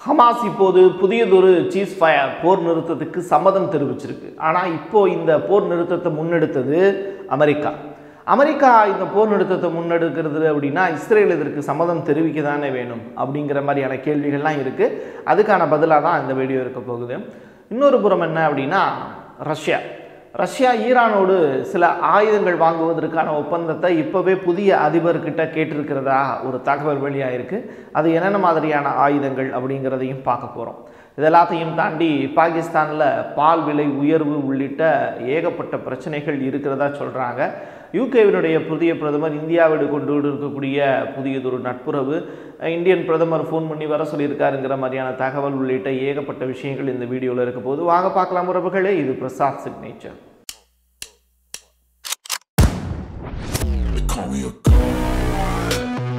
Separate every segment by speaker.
Speaker 1: Hamas இப்போது புதியதொரு cheese fire போர் நிறுத்தத்துக்கு சம்மதம் தெரிவிச்சிருக்கு ஆனால் இப்போ இந்த போர் நிறுத்தத்தை முன்னெடுத்தது அமெரிக்கா அமெரிக்கா இந்த போர் நிறுத்தத்தை முன்னெடுக்கிறது அப்படின்னா இஸ்ரேல் இதற்கு சம்மதம் தெரிவிக்க தானே வேணும் அப்படிங்கிற மாதிரியான கேள்விகள்லாம் இருக்குது அதுக்கான பதிலாக தான் இந்த வீடியோ இருக்க போகுது இன்னொரு புறம் என்ன அப்படின்னா ரஷ்யா ரஷ்யா ஈரானோடு சில ஆயுதங்கள் வாங்குவதற்கான ஒப்பந்தத்தை இப்போவே புதிய அதிபர்கிட்ட கேட்டிருக்கிறதா ஒரு தகவல் வெளியாயிருக்கு அது என்னென்ன மாதிரியான ஆயுதங்கள் அப்படிங்கிறதையும் பார்க்க போகிறோம் இதெல்லாத்தையும் தாண்டி பாகிஸ்தானில் பால் விலை உயர்வு உள்ளிட்ட ஏகப்பட்ட பிரச்சனைகள் இருக்கிறதா சொல்கிறாங்க யூகேவினுடைய புதிய பிரதமர் இந்தியாவோடு கொண்டு இருக்கக்கூடிய புதியதொரு நட்புறவு இந்தியன் பிரதமர் ஃபோன் பண்ணி வர சொல்லியிருக்காருங்கிற மாதிரியான தகவல் உள்ளிட்ட ஏகப்பட்ட விஷயங்கள் இந்த வீடியோவில் இருக்க போது வாங்க பார்க்கலாம் உறவுகளே இது Prasad signature
Speaker 2: They call me a god.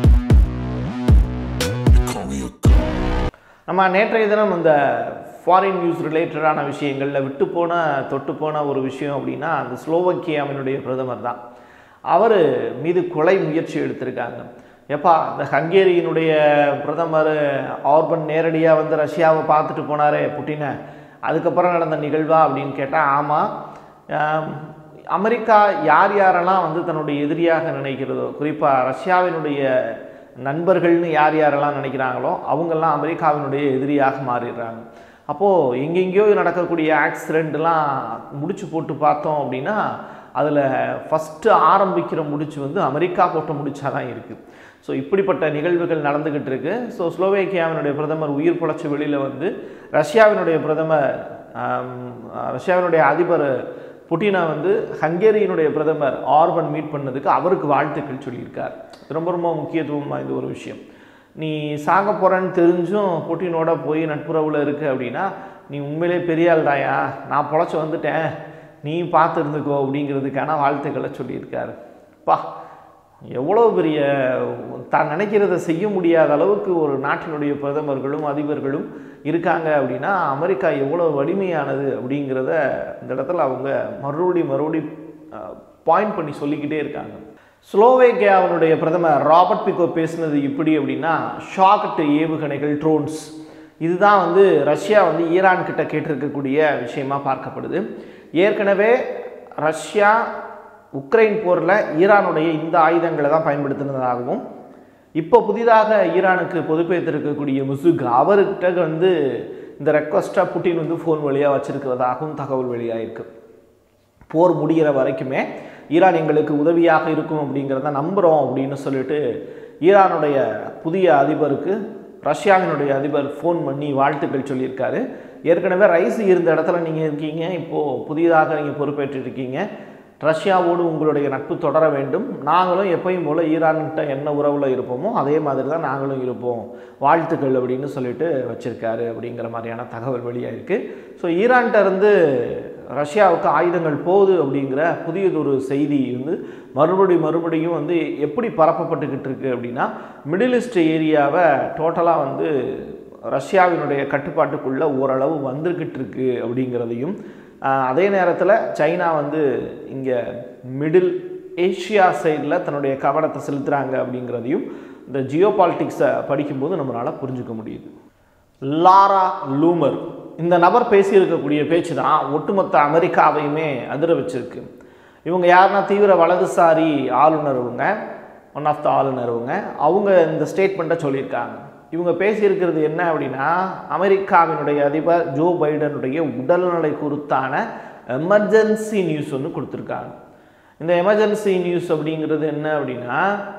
Speaker 2: They call me a god.
Speaker 1: நம்ம நேற்றைய தினம் இந்த ஃபாரின் நியூஸ் ரிலேட்டடான விஷயங்களில் விட்டு போன தொட்டு போன ஒரு விஷயம் அப்படின்னா அந்த ஸ்லோவக்கியாவினுடைய பிரதமர் தான் அவர் மீது கொலை முயற்சி எடுத்திருக்காங்க எப்பா இந்த ஹங்கேரியினுடைய பிரதமர் ஆர்பன் நேரடியாக வந்து ரஷ்யாவை பார்த்துட்டு போனாரே புட்டினை அதுக்கப்புறம் நடந்த நிகழ்வா அப்படின்னு கேட்டால் ஆமாம் ஆம், அமெரிக்கா யார் யாரெல்லாம் வந்து தன்னுடைய எதிரியாக நினைக்கிறதோ குறிப்பாக ரஷ்யாவினுடைய நண்பர்கள்னு யார் யாரெல்லாம் நினைக்கிறாங்களோ அவங்கெல்லாம் அமெரிக்காவினுடைய எதிரியாக மாறிடுறாங்க அப்போது எங்கெங்கேயோ நடக்கக்கூடிய ஆக்சிடெண்ட்லாம் முடிச்சு போட்டு பார்த்தோம் அப்படின்னா அதில் ஃபஸ்ட்டு ஆரம்பிக்கிற முடிச்சு வந்து அமெரிக்கா போட்ட முடிச்சாக தான் இருக்குது ஸோ இப்படிப்பட்ட நிகழ்வுகள் நடந்துக்கிட்டு இருக்கு ஸோ ஸ்லோவேக்கியாவினுடைய பிரதமர் உயிர் பிழைச்சி வெளியில் வந்து ரஷ்யாவினுடைய பிரதமர் ஆம், ரஷ்யாவினுடைய அதிபர் புட்டினை வந்து ஹங்கேரியினுடைய பிரதமர் ஆர்பன் மீட் பண்ணதுக்கு அவருக்கு வாழ்த்துக்கள் சொல்லியிருக்கார் இது ரொம்ப ரொம்ப முக்கியத்துவம் வாய்ந்த ஒரு விஷயம் நீ சாக போகிறேன்னு தெரிஞ்சும் புட்டினோட போய் நட்புறவில் இருக்கு அப்படின்னா நீ உண்மையிலே பெரிய ஆள்தாயா நான் பொழைச்சி வந்துட்டேன் நீ பார்த்து இருந்துக்கோ அப்படிங்கிறதுக்கான வாழ்த்துக்களை சொல்லியிருக்காரு பா எவ்வளோ பெரிய தான் நினைக்கிறத செய்ய முடியாத அளவுக்கு ஒரு நாட்டினுடைய பிரதமர்களும் அதிபர்களும் இருக்காங்க அப்படின்னா அமெரிக்கா எவ்வளோ வலிமையானது அப்படிங்கிறத இந்த இடத்துல அவங்க மறுபடி மறுபடி பாயிண்ட் பண்ணி சொல்லிக்கிட்டே இருக்காங்க ஸ்லோவேக்கியாவினுடைய பிரதமர் ராபர்ட் பிகோ பேசினது இப்படி அப்படின்னா ஷாக்கட் ஏவுகணைகள் ட்ரோன்ஸ் இதுதான் வந்து ரஷ்யா வந்து ஈரான் கிட்ட கேட்டிருக்கக்கூடிய விஷயமா பார்க்கப்படுது ஏற்கனவே ரஷ்யா உக்ரைன் போரில் ஈரானுடைய இந்த ஆயுதங்களை தான் பயன்படுத்தினதாகவும் இப்போ புதிதாக ஈரானுக்கு பொறுப்பேற்றிருக்கக்கூடிய முசுக் அவர்கிட்ட வந்து இந்த ரெக்வஸ்ட்டாக புட்டின் வந்து ஃபோன் வழியாக வச்சிருக்கிறதாகவும் தகவல் வெளியாயிருக்கு போர் முடிகிற வரைக்குமே ஈரான் எங்களுக்கு உதவியாக இருக்கும் அப்படிங்கிறத நம்புகிறோம் அப்படின்னு சொல்லிட்டு ஈரானுடைய புதிய அதிபருக்கு ரஷ்யாவினுடைய அதிபர் ஃபோன் பண்ணி வாழ்த்துக்கள் சொல்லியிருக்காரு ஏற்கனவே ரைஸ் இருந்த இடத்துல நீங்கள் இருக்கீங்க இப்போது புதிதாக நீங்கள் பொறுப்பேற்றிருக்கீங்க ரஷ்யாவோடு உங்களுடைய நட்பு தொடர வேண்டும் நாங்களும் எப்பயும் போல் ஈரான்கிட்ட என்ன உறவில் இருப்போமோ அதே மாதிரி தான் நாங்களும் இருப்போம் வாழ்த்துக்கள் அப்படின்னு சொல்லிட்டு வச்சுருக்காரு அப்படிங்கிற மாதிரியான தகவல் வெளியாயிருக்கு ஸோ ஈரான்கிட்ட இருந்து ரஷ்யாவுக்கு ஆயுதங்கள் போகுது அப்படிங்கிற புதியதொரு செய்தி வந்து மறுபடி மறுபடியும் வந்து எப்படி பரப்பப்பட்டுக்கிட்டு இருக்கு அப்படின்னா மிடில் ஈஸ்ட் ஏரியாவை டோட்டலாக வந்து ரஷ்யாவினுடைய கட்டுப்பாட்டுக்குள்ளே ஓரளவு வந்துக்கிட்டு இருக்கு அப்படிங்கிறதையும் ஆஹ், அதே நேரத்தில் சைனா வந்து இங்கே மிடில் ஏஷியா சைடில் தன்னுடைய கவனத்தை செலுத்துகிறாங்க அப்படிங்கிறதையும் இந்த ஜியோ பாலிட்டிக்ஸை படிக்கும்போது நம்மளால் புரிஞ்சுக்க முடியுது லாரா லூமர் இந்த நபர் பேசியிருக்கக்கூடிய பேச்சு தான் ஒட்டுமொத்த அமெரிக்காவையுமே அதிர வச்சிருக்கு இவங்க யாருன்னா தீவிர வலதுசாரி ஆளுநர் இவங்க ஒன் ஆஃப் த ஆளுநர் இவங்க அவங்க இந்த ஸ்டேட்மெண்ட்டை சொல்லியிருக்காங்க இவங்க பேசியிருக்கிறது என்ன அப்படின்னா அமெரிக்காவினுடைய அதிபர் ஜோ பைடனுடைய உடல்நிலை குறித்தான எமர்ஜென்சி நியூஸ் ஒன்று கொடுத்துருக்காங்க இந்த எமர்ஜென்சி நியூஸ் அப்படிங்கிறது என்ன அப்படின்னா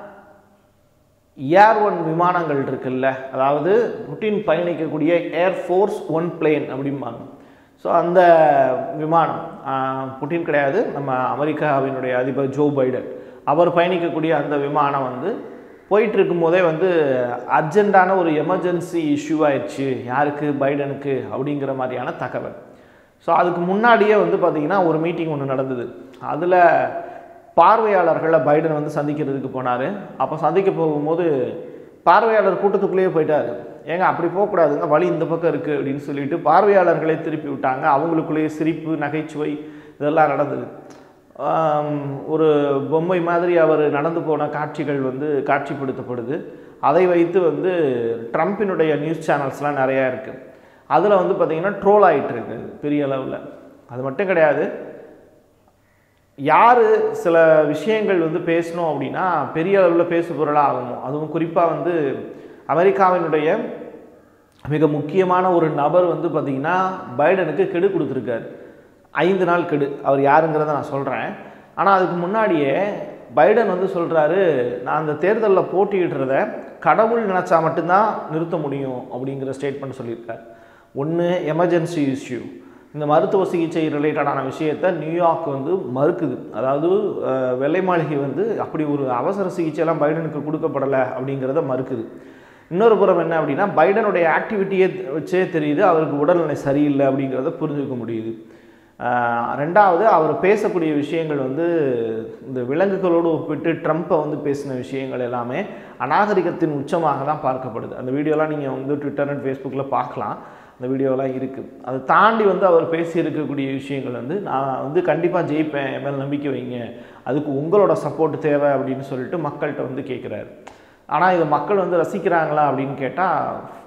Speaker 1: ஏர் ஒன் விமானங்கள் இருக்குல்ல அதாவது புட்டின் பயணிக்கக்கூடிய ஏர் ஃபோர்ஸ் ஒன் பிளேன் அப்படிம்பாங்க ஸோ அந்த விமானம் ஆஹ், புட்டின் கிடையாது நம்ம அமெரிக்காவினுடைய அதிபர் ஜோ பைடன் அவர் பயணிக்கக்கூடிய அந்த விமானம் வந்து போயிட்டு இருக்கும்போதே வந்து அர்ஜென்ட்டான ஒரு எமர்ஜென்சி இஷ்யூ ஆயிடுச்சு யாருக்கு பைடனுக்கு அப்படிங்கிற மாதிரியான தகவல் ஸோ அதுக்கு முன்னாடியே வந்து பார்த்திங்கன்னா ஒரு மீட்டிங் ஒன்று நடந்தது அதில் பார்வையாளர்களை பைடன் வந்து சந்திக்கிறதுக்கு போனார் அப்போ சந்திக்க போகும்போது பார்வையாளர் கூட்டத்துக்குள்ளேயே போயிட்டார் ஏங்க அப்படி போகக்கூடாதுங்க வழி இந்த பக்கம் இருக்குது அப்படின்னு சொல்லிட்டு பார்வையாளர்களை திருப்பி விட்டாங்க அவங்களுக்குள்ளேயே சிரிப்பு நகைச்சுவை இதெல்லாம் நடந்தது ஆம், ஒரு பொம்மை மாதிரி அவர் நடந்து போன காட்சிகள் வந்து காட்சிப்படுத்தப்படுது அதை வைத்து வந்து ட்ரம்ப்பினுடைய நியூஸ் சேனல்ஸ்லாம் நிறையா இருக்குது அதில் வந்து பார்த்திங்கன்னா ட்ரோல் ஆகிட்டு இருக்கு பெரிய அளவில் அது மட்டும் கிடையாது யார் சில விஷயங்கள் வந்து பேசணும் அப்படின்னா பெரிய அளவில் பேசு பொருளாக ஆகுமோ அதுவும் குறிப்பாக வந்து அமெரிக்காவினுடைய மிக முக்கியமான ஒரு நபர் வந்து பார்த்திங்கன்னா பைடனுக்கு கெடு கொடுத்துருக்காரு ஐந்து நாள் கெடு அவர் யாருங்கிறத நான் சொல்கிறேன் ஆனால் அதுக்கு முன்னாடியே பைடன் வந்து சொல்கிறாரு நான் அந்த தேர்தலில் போட்டியிடுறத கடவுள் நினச்சா மட்டும்தான் நிறுத்த முடியும் அப்படிங்கிற ஸ்டேட்மெண்ட் சொல்லியிருக்கார் ஒன்று எமர்ஜென்சி இஷ்யூ இந்த மருத்துவ சிகிச்சை ரிலேட்டடான விஷயத்தை நியூயார்க் வந்து மறுக்குது அதாவது அஹ், வெள்ளை மாளிகை வந்து அப்படி ஒரு அவசர சிகிச்சையெல்லாம் பைடனுக்கு கொடுக்கப்படலை அப்படிங்கிறத மறுக்குது இன்னொரு புறம் என்ன அப்படின்னா பைடனுடைய ஆக்டிவிட்டியே வச்சே தெரியுது அவருக்கு உடல்நிலை சரியில்லை அப்படிங்கிறத புரிஞ்சுக்க முடியுது ஆஹ் ரெண்டாவது அவர் பேசக்கூடிய விஷயங்கள் வந்து இந்த விலங்குகளோடு ஒப்பிட்டு ட்ரம்ப்பை வந்து பேசின விஷயங்கள் எல்லாமே அநாகரிகத்தின் உச்சமாக தான் பார்க்கப்படுது அந்த வீடியோலாம் நீங்கள் வந்து ட்விட்டர் அண்ட் ஃபேஸ்புக்கில் பார்க்கலாம் அந்த வீடியோலாம் இருக்குது அதை தாண்டி வந்து அவர் பேசி இருக்கக்கூடிய விஷயங்கள் வந்து நான் வந்து கண்டிப்பாக ஜெயிப்பேன் என் மேல் நம்பிக்கை வைங்க அதுக்கு உங்களோட சப்போர்ட் தேவை அப்படின்னு சொல்லிட்டு மக்கள்கிட்ட வந்து கேட்குறாரு ஆனால் இதை மக்கள் வந்து ரசிக்கிறாங்களா அப்படின்னு கேட்டால்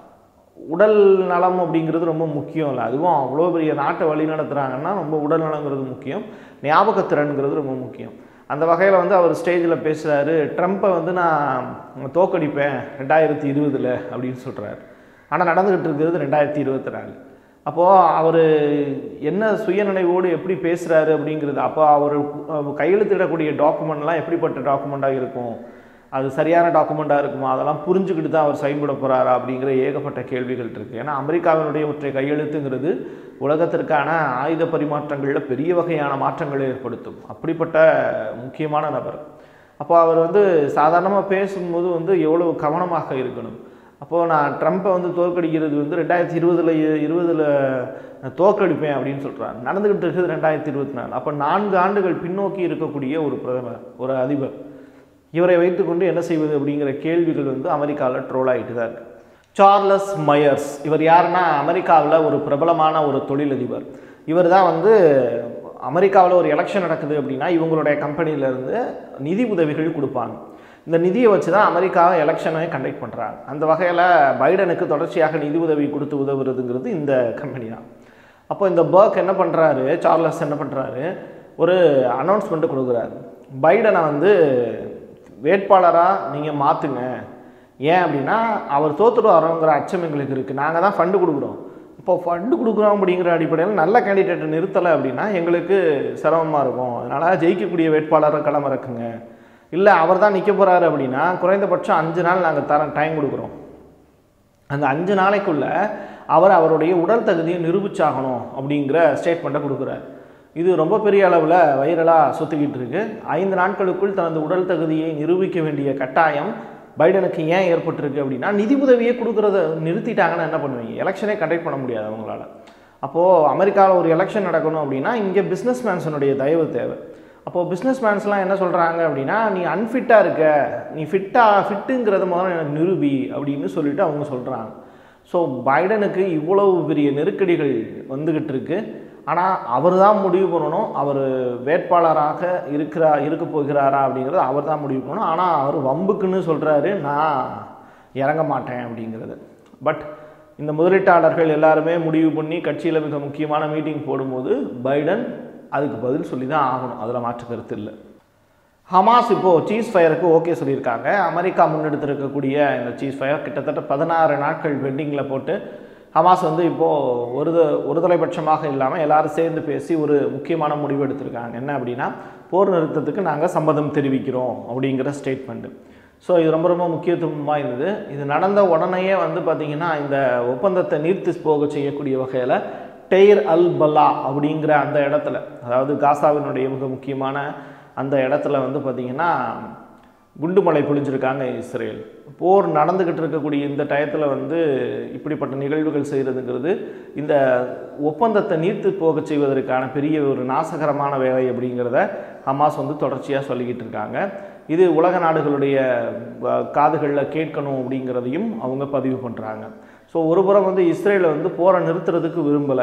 Speaker 1: உடல் நலம் அப்படிங்கிறது ரொம்ப முக்கியம் இல்லை அதுவும் அவ்வளோ பெரிய நாட்டை வழி நடத்துகிறாங்கன்னா ரொம்ப உடல் நலங்கிறது முக்கியம் ஞாபகத்திறன்கிறது ரொம்ப முக்கியம் அந்த வகையில் வந்து அவர் ஸ்டேஜில் பேசுகிறாரு ட்ரம்ப்பை வந்து நான் தோக்கடிப்பேன் ரெண்டாயிரத்தி இருபதில் அப்படின்னு சொல்கிறாரு ஆனால் நடந்துக்கிட்டு இருக்கிறது ரெண்டாயிரத்தி இருபத்தி நாலு அப்போது அவர் என்ன சுயநினைவோடு எப்படி பேசுகிறாரு அப்படிங்கிறது அப்போ அவர் கையெழுத்திடக்கூடிய டாக்குமெண்ட்லாம் எப்படிப்பட்ட டாக்குமெண்ட்டாக இருக்கும் அது சரியான டாக்குமெண்ட்டாக இருக்குமா அதெல்லாம் புரிஞ்சுக்கிட்டு தான் அவர் சைன் போட போகிறாரா அப்படிங்கிற ஏகப்பட்ட கேள்விகள் இருக்குது ஏன்னா அமெரிக்காவினுடைய ஒற்றை கையெழுத்துங்கிறது உலகத்திற்கான ஆயுத பரிமாற்றங்களில் பெரிய வகையான மாற்றங்களை ஏற்படுத்தும் அப்படிப்பட்ட முக்கியமான நபர் அப்போ அவர் வந்து சாதாரணமாக பேசும்போது வந்து எவ்வளவு கவனமாக இருக்கணும் அப்போது நான் ட்ரம்ப்பை வந்து தோற்கடிக்கிறது வந்து ரெண்டாயிரத்தி இருபதில் இருபதில் தோற்கடிப்பேன் அப்படின்னு சொல்கிறார் நடந்துக்கிட்டு இருக்குது ரெண்டாயிரத்தி இருபத்தி நாலு அப்போ நான்கு ஆண்டுகள் பின்னோக்கி இருக்கக்கூடிய ஒரு பிரதமர் ஒரு அதிபர் இவரை வைத்துக்கொண்டு என்ன செய்வது அப்படிங்கிற கேள்விகள் வந்து அமெரிக்காவில் ட்ரோல் ஆகிட்டு தான் இருக்கு சார்லஸ் மயர்ஸ் இவர் யாருன்னா அமெரிக்காவில் ஒரு பிரபலமான ஒரு தொழிலதிபர் இவர் தான் வந்து அமெரிக்காவில் ஒரு எலெக்ஷன் நடக்குது அப்படின்னா இவங்களுடைய கம்பெனியிலேருந்து நிதி உதவிகள் கொடுப்பாங்க இந்த நிதியை வச்சு தான் அமெரிக்காவை எலெக்ஷனை கண்டக்ட் பண்ணுறாங்க அந்த வகையில் பைடனுக்கு தொடர்ச்சியாக நிதி உதவி கொடுத்து உதவுறதுங்கிறது இந்த கம்பெனி தான் அப்போ இந்த பர்க் என்ன பண்ணுறாரு சார்லஸ் என்ன பண்ணுறாரு ஒரு அனௌன்ஸ்மெண்ட்டு கொடுக்குறாரு பைடனை வந்து வேட்பாளராக நீங்கள் மாற்றுங்க ஏன் அப்படின்னா அவர் தோத்துடுவாரோங்கிற அச்சம் எங்களுக்கு இருக்குது நாங்கள் தான் ஃபண்டு கொடுக்குறோம் இப்போ ஃபண்டு கொடுக்குறோம் அப்படிங்கிற அடிப்படையில் நல்ல கேண்டிடேட்டை நிறுத்தலை அப்படின்னா எங்களுக்கு சிரமமாக இருக்கும் அதனால் ஜெயிக்கக்கூடிய வேட்பாளரை களமிறக்குங்க இல்லை அவர் தான் நிற்க போகிறாரு அப்படின்னா குறைந்தபட்சம் அஞ்சு நாள் நாங்கள் தர டைம் கொடுக்குறோம் அந்த அஞ்சு நாளைக்குள்ள அவர் அவருடைய உடல் தகுதியை நிரூபிச்சாகணும் அப்படிங்கிற ஸ்டேட்மெண்ட்டை கொடுக்குறாரு இது ரொம்ப பெரிய அளவில் வைரலாக சுற்றிக்கிட்டு இருக்கு ஐந்து நாட்களுக்குள் தனது உடல் தகுதியை நிரூபிக்க வேண்டிய கட்டாயம் பைடனுக்கு ஏன் ஏற்பட்டிருக்கு அப்படின்னா நிதி உதவியை கொடுக்குறத நிறுத்திட்டாங்கன்னா என்ன பண்ணுவீங்க எலெக்ஷனே கண்டக்ட் பண்ண முடியாது அவங்களால அப்போது அமெரிக்காவில் ஒரு எலெக்ஷன் நடக்கணும் அப்படின்னா இங்கே பிஸ்னஸ் மேன்ஸனுடைய தயவு தேவை அப்போது பிஸ்னஸ் மேன்ஸ்லாம் என்ன சொல்கிறாங்க அப்படின்னா நீ அன்ஃபிட்டாக இருக்க நீ ஃபிட்டாக ஃபிட்டுங்கிறத முதல்ல எனக்கு நிரூபி அப்படின்னு சொல்லிட்டு அவங்க சொல்கிறாங்க ஸோ பைடனுக்கு இவ்வளவு பெரிய நெருக்கடிகள் வந்துக்கிட்டு இருக்கு ஆனால் அவர் தான் முடிவு பண்ணணும் அவர் வேட்பாளராக இருக்கிறா இருக்க போகிறாரா அப்படிங்கிறது அவர் தான் முடிவு பண்ணணும் ஆனால் அவர் வம்புக்குன்னு சொல்கிறாரு நான் இறங்க மாட்டேன் அப்படிங்கிறது பட் இந்த முதலீட்டாளர்கள் எல்லாருமே முடிவு பண்ணி கட்சியில் மிக முக்கியமான மீட்டிங் போடும்போது பைடன் அதுக்கு பதில் சொல்லி தான் ஆகணும் அதில் மாற்று கருத்து இல்லை ஹமாஸ் இப்போது சீஸ் ஃபயருக்கு ஓகே சொல்லியிருக்காங்க அமெரிக்கா முன்னெடுத்திருக்கக்கூடிய இந்த சீஸ் ஃபயர் கிட்டத்தட்ட பதினாறு நாட்கள் பெண்டிங்கில் போட்டு ஹமாஸ் வந்து இப்போது ஒரு ஒருதலைபட்சமாக இல்லாமல் எல்லாரும் சேர்ந்து பேசி ஒரு முக்கியமான முடிவு எடுத்திருக்காங்க என்ன அப்படின்னா போர் நிறுத்தத்துக்கு நாங்கள் சம்மதம் தெரிவிக்கிறோம் அப்படிங்கிற ஸ்டேட்மெண்ட்டு ஸோ இது ரொம்ப ரொம்ப முக்கியத்துவம் வாய்ந்தது இது நடந்த உடனேயே வந்து பார்த்திங்கன்னா இந்த ஒப்பந்தத்தை நீர்த்து போக செய்யக்கூடிய வகையில் டெய்ர் அல் பல்லா அப்படிங்கிற அந்த இடத்துல அதாவது காசாவினுடைய மிக முக்கியமான அந்த இடத்துல வந்து பார்த்திங்கன்னா குண்டுமலை பொழிஞ்சிருக்காங்க இஸ்ரேல் போர் நடந்துக்கிட்டு இருக்கக்கூடிய இந்த டயத்தில் வந்து இப்படிப்பட்ட நிகழ்வுகள் செய்கிறதுங்கிறது இந்த ஒப்பந்தத்தை நீர்த்து போக செய்வதற்கான பெரிய ஒரு நாசகரமான வேலை அப்படிங்கிறத ஹமாஸ் வந்து தொடர்ச்சியாக சொல்லிக்கிட்டு இருக்காங்க இது உலக நாடுகளுடைய காதுகளில் கேட்கணும் அப்படிங்கிறதையும் அவங்க பதிவு பண்ணுறாங்க ஸோ ஒரு புறம் வந்து இஸ்ரேலை வந்து போரை நிறுத்துறதுக்கு விரும்பலை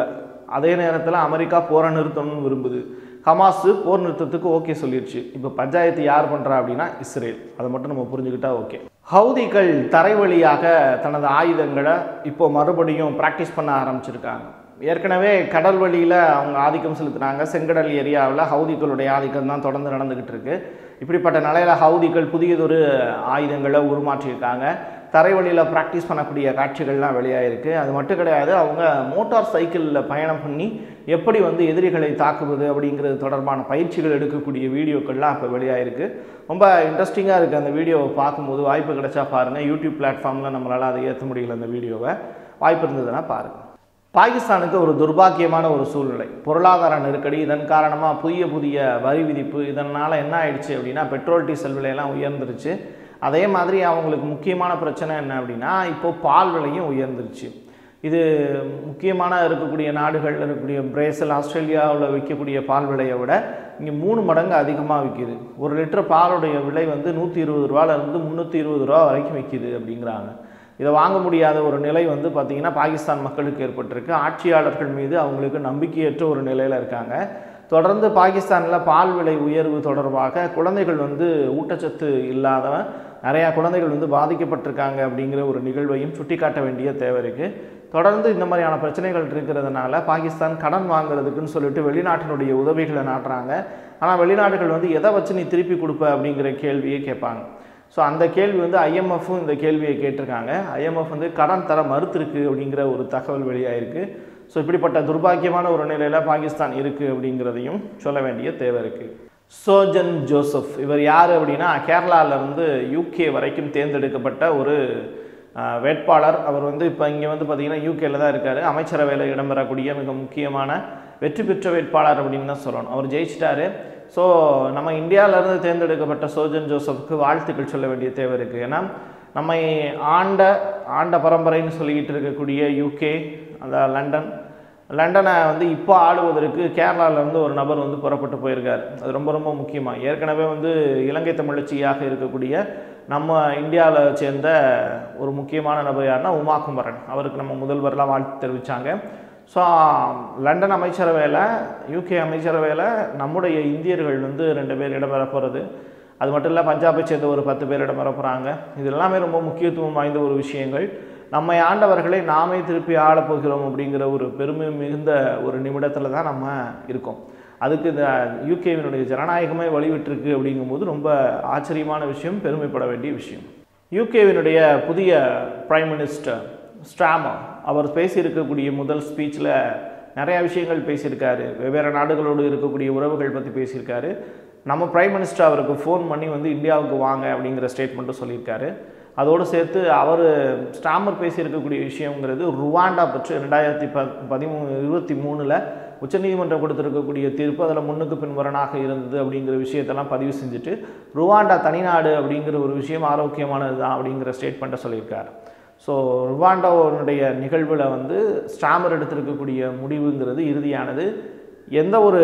Speaker 1: அதே நேரத்தில் அமெரிக்கா போரை நிறுத்தணும்னு விரும்புது ஹமாஸ் போர் நிறுத்தத்துக்கு ஓகே சொல்லிடுச்சு இப்போ பஞ்சாயத்து யார் பண்ணுறா அப்படின்னா இஸ்ரேல் அதை மட்டும் நம்ம புரிஞ்சுக்கிட்டா ஓகே ஹவுதிகள் தரை வழியாக தனது ஆயுதங்களை இப்போ மறுபடியும் ப்ராக்டிஸ் பண்ண ஆரம்பிச்சிருக்காங்க ஏற்கனவே கடல் வழியில் அவங்க ஆதிக்கம் செலுத்துனாங்க செங்கடல் ஏரியாவில் ஹவுதிகளுடைய ஆதிக்கம் தான் தொடர்ந்து நடந்துக்கிட்டு இருக்கு இப்படிப்பட்ட நிலையில் ஹவுதிகள் புதியதொரு ஆயுதங்களை உருமாற்றியிருக்காங்க தரை வழியில் ப்ராக்டிஸ் பண்ணக்கூடிய காட்சிகள்லாம் வெளியாயிருக்கு அது மட்டும் கிடையாது அவங்க மோட்டார் சைக்கிளில் பயணம் பண்ணி எப்படி வந்து எதிரிகளை தாக்குவது அப்படிங்கிறது தொடர்பான பயிற்சிகள் எடுக்கக்கூடிய வீடியோக்கள்லாம் இப்போ வெளியாயிருக்கு ரொம்ப இன்ட்ரெஸ்டிங்காக இருக்குது அந்த வீடியோவை பார்க்கும்போது வாய்ப்பு கிடைச்சா பாருங்கள் யூடியூப் பிளாட்ஃபார்மில் நம்மளால் அதை ஏற்ற முடியல அந்த வீடியோவை வாய்ப்பு இருந்ததுன்னா பாருங்கள் பாகிஸ்தானுக்கு ஒரு துர்பாக்கியமான ஒரு சூழ்நிலை பொருளாதார நெருக்கடி இதன் காரணமாக புதிய புதிய வரி விதிப்பு இதனால் என்ன ஆயிடுச்சு அப்படின்னா பெட்ரோல் டீசல் விலையெல்லாம் உயர்ந்துருச்சு அதே மாதிரி அவங்களுக்கு முக்கியமான பிரச்சனை என்ன அப்படின்னா இப்போ பால் விலையும் உயர்ந்துருச்சு இது முக்கியமான இருக்கக்கூடிய நாடுகளில் இருக்கக்கூடிய பிரேசில் ஆஸ்திரேலியாவில் விற்கக்கூடிய பால் விலையை விட இங்கே மூணு மடங்கு அதிகமாக விற்கிது ஒரு லிட்டர் பாலுடைய விலை வந்து நூற்றி இருபது ரூபாலேருந்து முந்நூற்றி இருபது ரூபா வரைக்கும் விற்கிது அப்படிங்கிறாங்க இதை வாங்க முடியாத ஒரு நிலை வந்து பார்த்திங்கன்னா பாகிஸ்தான் மக்களுக்கு ஏற்பட்டிருக்கு ஆட்சியாளர்கள் மீது அவங்களுக்கு நம்பிக்கையற்ற ஒரு நிலையில் இருக்காங்க தொடர்ந்து பாகிஸ்தானில் பால் விலை உயர்வு தொடர்பாக குழந்தைகள் வந்து ஊட்டச்சத்து இல்லாதவன் நிறையா குழந்தைகள் வந்து பாதிக்கப்பட்டிருக்காங்க அப்படிங்கிற ஒரு நிகழ்வையும் சுட்டிக்காட்ட வேண்டிய தேவை இருக்குது தொடர்ந்து இந்த மாதிரியான பிரச்சனைகள் இருக்கிறதுனால பாகிஸ்தான் கடன் வாங்குறதுக்குன்னு சொல்லிட்டு வெளிநாட்டினுடைய உதவிகளை நாட்டுறாங்க ஆனால் வெளிநாடுகள் வந்து எதை வச்சு நீ திருப்பி கொடுப்ப அப்படிங்கிற கேள்வியை கேட்பாங்க ஸோ அந்த கேள்வி வந்து ஐஎம்எஃப்பும் இந்த கேள்வியை கேட்டிருக்காங்க ஐஎம்எஃப் வந்து கடன் தர மறுத்திருக்கு அப்படிங்கிற ஒரு தகவல் வெளியாயிருக்கு ஸோ இப்படிப்பட்ட துர்பாக்கியமான ஒரு நிலையில் பாகிஸ்தான் இருக்குது அப்படிங்கிறதையும் சொல்ல வேண்டிய தேவை இருக்குது சோஜன் ஜோசப் இவர் யார் அப்படின்னா கேரளாவிலேருந்து யூகே வரைக்கும் தேர்ந்தெடுக்கப்பட்ட ஒரு அஹ், வேட்பாளர் அவர் வந்து இப்போ இங்கே வந்து பார்த்தீங்கன்னா யூகேல தான் இருக்கார் அமைச்சரவையில் இடம்பெறக்கூடிய மிக முக்கியமான வெற்றி பெற்ற வேட்பாளர் அப்படின்னு தான் சொல்லணும் அவர் ஜெயிச்சிட்டாரு ஸோ நம்ம இந்தியாவிலேருந்து தேர்ந்தெடுக்கப்பட்ட சோஜன் ஜோசப்புக்கு வாழ்த்துக்கள் சொல்ல வேண்டிய தேவை இருக்குது ஏன்னா நம்மை ஆண்ட ஆண்ட பரம்பரைன்னு சொல்லிக்கிட்டு இருக்கக்கூடிய யூகே அந்த லண்டன் லண்டனை வந்து இப்போ ஆளுவதற்கு கேரளாவிலேருந்து ஒரு நபர் வந்து புறப்பட்டு போயிருக்கார் அது ரொம்ப ரொம்ப முக்கியமாக ஏற்கனவே வந்து இலங்கை தமிழச்சியாக இருக்கக்கூடிய நம்ம இந்தியாவில் சேர்ந்த ஒரு முக்கியமான நபர் யாருன்னா உமா குமரன் அவருக்கு நம்ம முதல்வர்லாம் வாழ்த்து தெரிவித்தாங்க ஸோ லண்டன் அமைச்சரவையில் யூகே அமைச்சரவையில் நம்முடைய இந்தியர்கள் வந்து ரெண்டு பேர் இடம்பெற போகிறது அது மட்டும் இல்லை பஞ்சாபை சேர்ந்த ஒரு பத்து பேர் இடம்பெற போகிறாங்க இது எல்லாமே ரொம்ப முக்கியத்துவம் வாய்ந்த ஒரு விஷயங்கள் நம்மை ஆண்டவர்களை நாமே திருப்பி ஆளப் போகிறோம் அப்படிங்கிற ஒரு பெருமை மிகுந்த ஒரு நிமிடத்தில் தான் நம்ம இருக்கோம் அதுக்கு இந்த யூகேவினுடைய ஜனநாயகமே வழிவிட்டிருக்கு அப்படிங்கும்போது ரொம்ப ஆச்சரியமான விஷயம் பெருமைப்பட வேண்டிய விஷயம் யூகேவினுடைய புதிய பிரைம் மினிஸ்டர் ஸ்டாமர் அவர் பேசியிருக்கக்கூடிய முதல் ஸ்பீச்சில் நிறையா விஷயங்கள் பேசியிருக்காரு வெவ்வேறு நாடுகளோடு இருக்கக்கூடிய உறவுகள் பற்றி பேசியிருக்காரு நம்ம பிரைம் மினிஸ்டர் அவருக்கு ஃபோன் பண்ணி வந்து இந்தியாவுக்கு வாங்க அப்படிங்கிற ஸ்டேட்மெண்ட்டும் சொல்லியிருக்காரு அதோடு சேர்த்து அவர் ஸ்டாமர் பேசியிருக்கக்கூடிய விஷயங்கிறது ருவாண்டா பற்றி ரெண்டாயிரத்தி ப பதிமூணு இருபத்தி மூணில் உச்சநீதிமன்றம் கொடுத்துருக்கக்கூடிய தீர்ப்பு அதில் முன்னுக்கு பின்வரனாக இருந்தது அப்படிங்கிற விஷயத்தெல்லாம் பதிவு செஞ்சுட்டு ருவாண்டா தனிநாடு அப்படிங்கிற ஒரு விஷயம் ஆரோக்கியமானது தான் அப்படிங்கிற ஸ்டேட்மெண்ட்டை சொல்லியிருக்காரு ஸோ ருவாண்டாவுடைய நிகழ்வில் வந்து ஸ்டாமர் எடுத்திருக்கக்கூடிய முடிவுங்கிறது இறுதியானது எந்த ஒரு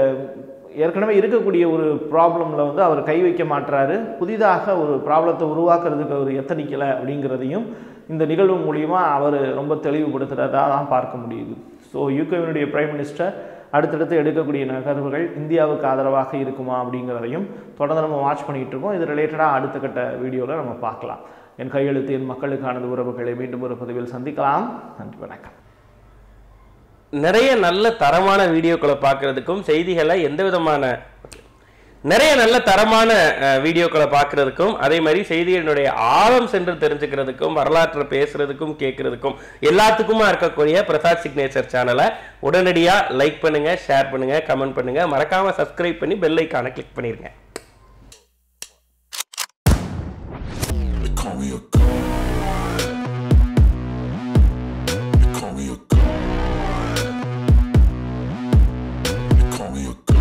Speaker 1: ஏற்கனவே இருக்கக்கூடிய ஒரு ப்ராப்ளமில் வந்து அவர் கை வைக்க மாட்டுறாரு புதிதாக ஒரு ப்ராப்ளத்தை உருவாக்குறதுக்கு அவர் எத்தனிக்கலை அப்படிங்கிறதையும் இந்த நிகழ்வு மூலிமா அவர் ரொம்ப தெளிவுபடுத்துகிறதா தான் பார்க்க முடியுது ஸோ யூகேவினுடைய பிரைம் மினிஸ்டர் அடுத்தடுத்து எடுக்கக்கூடிய நகர்வுகள் இந்தியாவுக்கு ஆதரவாக இருக்குமா அப்படிங்கிறதையும் தொடர்ந்து நம்ம வாட்ச் பண்ணிகிட்டு இருக்கோம் இது ரிலேட்டடாக அடுத்த கட்ட வீடியோவில் நம்ம பார்க்கலாம் என் கையெழுத்து என் மக்களுக்கானது உறவுகளை மீண்டும் ஒரு பதிவில் சந்திக்கலாம் நன்றி வணக்கம்
Speaker 3: நிறைய நல்ல தரமான வீடியோக்களை பார்க்கறதுக்கும் செய்திகளை எந்த விதமான நிறைய நல்ல தரமான அஹ், வீடியோக்களை பார்க்கறதுக்கும் அதே மாதிரி செய்திகளினுடைய ஆழம் சென்று தெரிஞ்சுக்கிறதுக்கும் வரலாற்றை பேசுறதுக்கும் கேட்கறதுக்கும் எல்லாத்துக்குமா இருக்கக்கூடிய பிரசாத் சிக்னேச்சர் சேனலை உடனடியாக லைக் பண்ணுங்க ஷேர் பண்ணுங்க கமெண்ட் பண்ணுங்க மறக்காம சப்ஸ்கிரைப் பண்ணி பெல் ஐக்கானை கிளிக் பண்ணிருங்க
Speaker 2: They call me a god.